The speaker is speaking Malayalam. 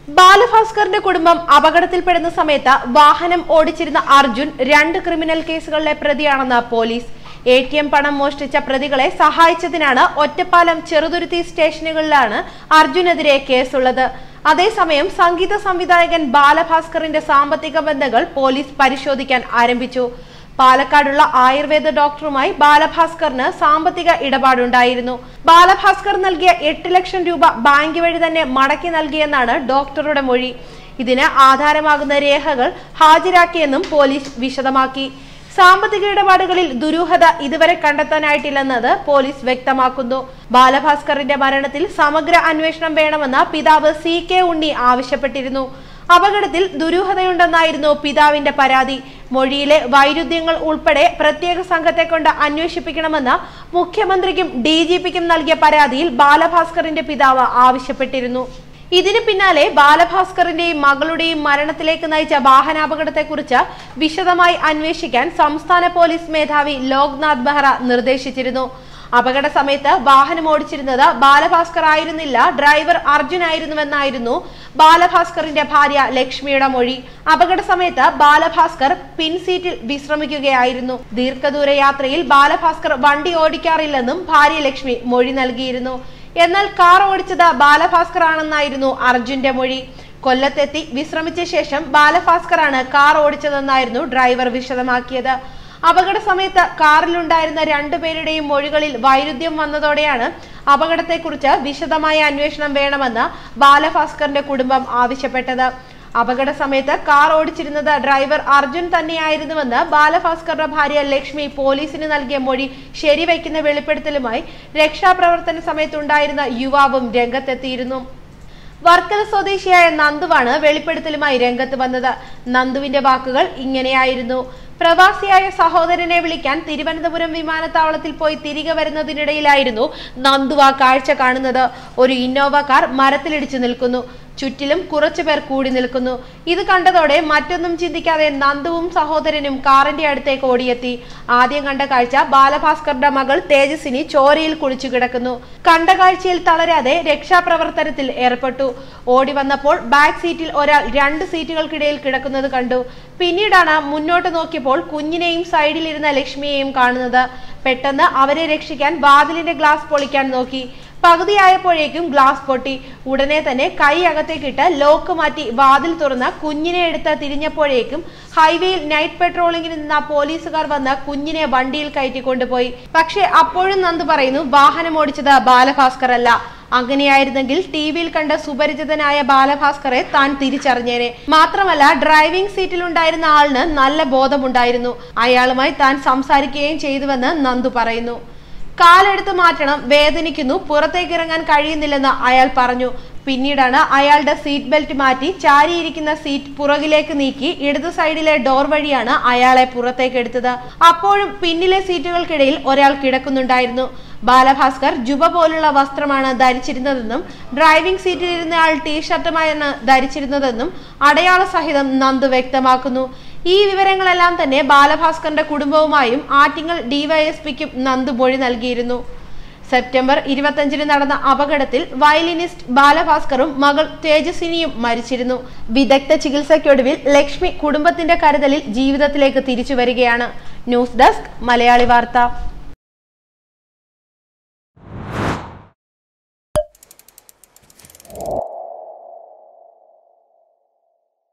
ബാലഭാസ്കറിന്റെ കുടുംബം അപകടത്തിൽപ്പെടുന്ന സമയത്ത് വാഹനം ഓടിച്ചിരുന്ന അർജുൻ രണ്ട് ക്രിമിനൽ കേസുകളിലെ പ്രതിയാണെന്ന് പോലീസ് എ ടി എം പണം മോഷ്ടിച്ച പ്രതികളെ സഹായിച്ചതിനാണ് ഒറ്റപ്പാലം ചെറുതുരുത്തി സ്റ്റേഷനുകളിലാണ് അർജുനെതിരെ കേസുള്ളത് അതേസമയം സംഗീത സംവിധായകൻ ബാലഭാസ്കറിന്റെ സാമ്പത്തിക ബന്ധങ്ങൾ പോലീസ് പരിശോധിക്കാൻ ആരംഭിച്ചു പാലക്കാടുള്ള ആയുർവേദ ഡോക്ടറുമായി ബാലഭാസ്കറിന് സാമ്പത്തിക ഇടപാടുണ്ടായിരുന്നു ബാലഭാസ്കർ നൽകിയ എട്ട് ലക്ഷം രൂപ ബാങ്ക് വഴി തന്നെ മടക്കി നൽകിയെന്നാണ് ഡോക്ടറുടെ മൊഴി ഇതിന് ആധാരമാകുന്ന രേഖകൾ ഹാജരാക്കിയെന്നും പോലീസ് വിശദമാക്കി സാമ്പത്തിക ഇടപാടുകളിൽ ദുരൂഹത ഇതുവരെ കണ്ടെത്താനായിട്ടില്ലെന്നത് പോലീസ് വ്യക്തമാക്കുന്നു ബാലഭാസ്കറിന്റെ മരണത്തിൽ സമഗ്ര അന്വേഷണം വേണമെന്ന് പിതാവ് സി കെ ഉണ്ണി ആവശ്യപ്പെട്ടിരുന്നു അപകടത്തിൽ ദുരൂഹതയുണ്ടെന്നായിരുന്നു പിതാവിന്റെ പരാതി മൊഴിയിലെ വൈരുദ്ധ്യങ്ങൾ ഉൾപ്പെടെ പ്രത്യേക സംഘത്തെ കൊണ്ട് അന്വേഷിപ്പിക്കണമെന്ന് മുഖ്യമന്ത്രിക്കും ഡി ജി പിക്കും നൽകിയ പരാതിയിൽ ബാലഭാസ്കറിന്റെ പിതാവ് ആവശ്യപ്പെട്ടിരുന്നു ഇതിന് പിന്നാലെ ബാലഭാസ്കറിന്റെയും മകളുടെയും മരണത്തിലേക്ക് നയിച്ച വാഹനാപകടത്തെക്കുറിച്ച് വിശദമായി അന്വേഷിക്കാൻ സംസ്ഥാന പോലീസ് മേധാവി ലോക്നാഥ് ബെഹ്റ നിർദ്ദേശിച്ചിരുന്നു അപകട സമയത്ത് വാഹനം ഓടിച്ചിരുന്നത് ബാലഭാസ്കർ ആയിരുന്നില്ല ഡ്രൈവർ അർജുൻ ആയിരുന്നുവെന്നായിരുന്നു ബാലഭാസ്കറിന്റെ ഭാര്യ ലക്ഷ്മിയുടെ മൊഴി അപകട സമയത്ത് ബാലഭാസ്കർ പിൻസീറ്റിൽ വിശ്രമിക്കുകയായിരുന്നു ദീർഘദൂര യാത്രയിൽ ബാലഭാസ്കർ വണ്ടി ഓടിക്കാറില്ലെന്നും ഭാര്യ ലക്ഷ്മി മൊഴി നൽകിയിരുന്നു എന്നാൽ കാർ ഓടിച്ചത് ബാലഭാസ്കർ ആണെന്നായിരുന്നു അർജുന്റെ മൊഴി കൊല്ലത്തെത്തി വിശ്രമിച്ച ശേഷം ബാലഭാസ്കറാണ് കാർ ഓടിച്ചതെന്നായിരുന്നു ഡ്രൈവർ വിശദമാക്കിയത് അപകട സമയത്ത് കാറിലുണ്ടായിരുന്ന രണ്ടുപേരുടെയും മൊഴികളിൽ വൈരുദ്ധ്യം വന്നതോടെയാണ് അപകടത്തെക്കുറിച്ച് വിശദമായ അന്വേഷണം വേണമെന്ന് ബാലഭാസ്കറിന്റെ കുടുംബം ആവശ്യപ്പെട്ടത് അപകട സമയത്ത് കാർ ഓടിച്ചിരുന്നത് ഡ്രൈവർ അർജുൻ തന്നെയായിരുന്നുവെന്ന് ബാലഭാസ്കറുടെ ഭാര്യ ലക്ഷ്മി പോലീസിന് നൽകിയ മൊഴി ശരിവയ്ക്കുന്ന വെളിപ്പെടുത്തലുമായി രക്ഷാപ്രവർത്തന സമയത്തുണ്ടായിരുന്ന യുവാവും രംഗത്തെത്തിയിരുന്നു വർക്കല സ്വദേശിയായ നന്ദുവാണ് വെളിപ്പെടുത്തലുമായി രംഗത്ത് വന്നത് നന്ദുവിന്റെ വാക്കുകൾ ഇങ്ങനെയായിരുന്നു പ്രവാസിയായ സഹോദരനെ വിളിക്കാൻ തിരുവനന്തപുരം വിമാനത്താവളത്തിൽ പോയി തിരികെ വരുന്നതിനിടയിലായിരുന്നു നന്ദു ആ കാഴ്ച കാണുന്നത് ഒരു ഇന്നോവ കാർ മരത്തിലിടിച്ചു നിൽക്കുന്നു ചുറ്റിലും കുറച്ചു പേർ കൂടി നിൽക്കുന്നു ഇത് കണ്ടതോടെ മറ്റൊന്നും ചിന്തിക്കാതെ നന്ദുവും സഹോദരനും കാറിന്റെ അടുത്തേക്ക് ഓടിയെത്തി ആദ്യം കണ്ട കാഴ്ച ബാലഭാസ്കറുടെ മകൾ തേജസ്വിനി ചോരയിൽ കുളിച്ചു കിടക്കുന്നു കണ്ട കാഴ്ചയിൽ തളരാതെ രക്ഷാപ്രവർത്തനത്തിൽ ഏർപ്പെട്ടു ഓടി വന്നപ്പോൾ ബാക്ക് സീറ്റിൽ ഒരാൾ രണ്ട് സീറ്റുകൾക്കിടയിൽ കിടക്കുന്നത് കണ്ടു പിന്നീടാണ് മുന്നോട്ട് നോക്കിയപ്പോൾ കുഞ്ഞിനെയും സൈഡിലിരുന്ന ലക്ഷ്മിയെയും കാണുന്നത് പെട്ടെന്ന് അവരെ രക്ഷിക്കാൻ വാതിലിന്റെ ഗ്ലാസ് പൊളിക്കാൻ നോക്കി പകുതിയായപ്പോഴേക്കും ഗ്ലാസ് പൊട്ടി ഉടനെ തന്നെ കൈ അകത്തേക്കിട്ട് ലോക്ക് മാറ്റി വാതിൽ തുറന്ന് കുഞ്ഞിനെ എടുത്ത് തിരിഞ്ഞപ്പോഴേക്കും ഹൈവേയിൽ നൈറ്റ് പെട്രോളിംഗിന് നിന്ന പോലീസുകാർ വന്ന് കുഞ്ഞിനെ വണ്ടിയിൽ കയറ്റി കൊണ്ടുപോയി പക്ഷേ അപ്പോഴും നന്ദ് പറയുന്നു വാഹനം ഓടിച്ചത് ബാലഭാസ്കർ അല്ല അങ്ങനെയായിരുന്നെങ്കിൽ ടി വിയിൽ കണ്ട സുപരിചിതനായ ബാലഭാസ്കറെ താൻ തിരിച്ചറിഞ്ഞേനെ മാത്രമല്ല ഡ്രൈവിംഗ് സീറ്റിൽ ഉണ്ടായിരുന്ന ആളിന് നല്ല ബോധമുണ്ടായിരുന്നു അയാളുമായി താൻ സംസാരിക്കുകയും ചെയ്തുവെന്ന് നന്ദു പറയുന്നു കാലെടുത്ത് മാറ്റണം വേദനിക്കുന്നു പുറത്തേക്ക് ഇറങ്ങാൻ കഴിയുന്നില്ലെന്ന് അയാൾ പറഞ്ഞു പിന്നീടാണ് അയാളുടെ സീറ്റ് ബെൽറ്റ് മാറ്റി ചാരിയിരിക്കുന്ന സീറ്റ് പുറകിലേക്ക് നീക്കി ഇടതു സൈഡിലെ ഡോർ വഴിയാണ് അയാളെ പുറത്തേക്ക് എടുത്തത് അപ്പോഴും പിന്നിലെ സീറ്റുകൾക്കിടയിൽ ഒരാൾ കിടക്കുന്നുണ്ടായിരുന്നു ബാലഭാസ്കർ ജുബ പോലുള്ള വസ്ത്രമാണ് ധരിച്ചിരുന്നതെന്നും ഡ്രൈവിംഗ് സീറ്റിലിരുന്ന ആൾ ടീഷർട്ടുമായാണ് ധരിച്ചിരുന്നതെന്നും അടയാള സഹിതം നന്ദു വ്യക്തമാക്കുന്നു ഈ വിവരങ്ങളെല്ലാം തന്നെ ബാലഭാസ്കറിന്റെ കുടുംബവുമായും ആറ്റിങ്ങൽ ഡിവൈഎസ്പിക്കും നന്ദു മൊഴി നൽകിയിരുന്നു സെപ്റ്റംബർ ഇരുപത്തഞ്ചിന് നടന്ന അപകടത്തിൽ വയലിനിസ്റ്റ് ബാലഭാസ്കറും മകൾ തേജസ്വിനിയും മരിച്ചിരുന്നു വിദഗ്ധ ചികിത്സയ്ക്കൊടുവിൽ ലക്ഷ്മി കുടുംബത്തിന്റെ കരുതലിൽ ജീവിതത്തിലേക്ക് തിരിച്ചു വരികയാണ് ന്യൂസ് ഡെസ്ക് മലയാളി വാർത്ത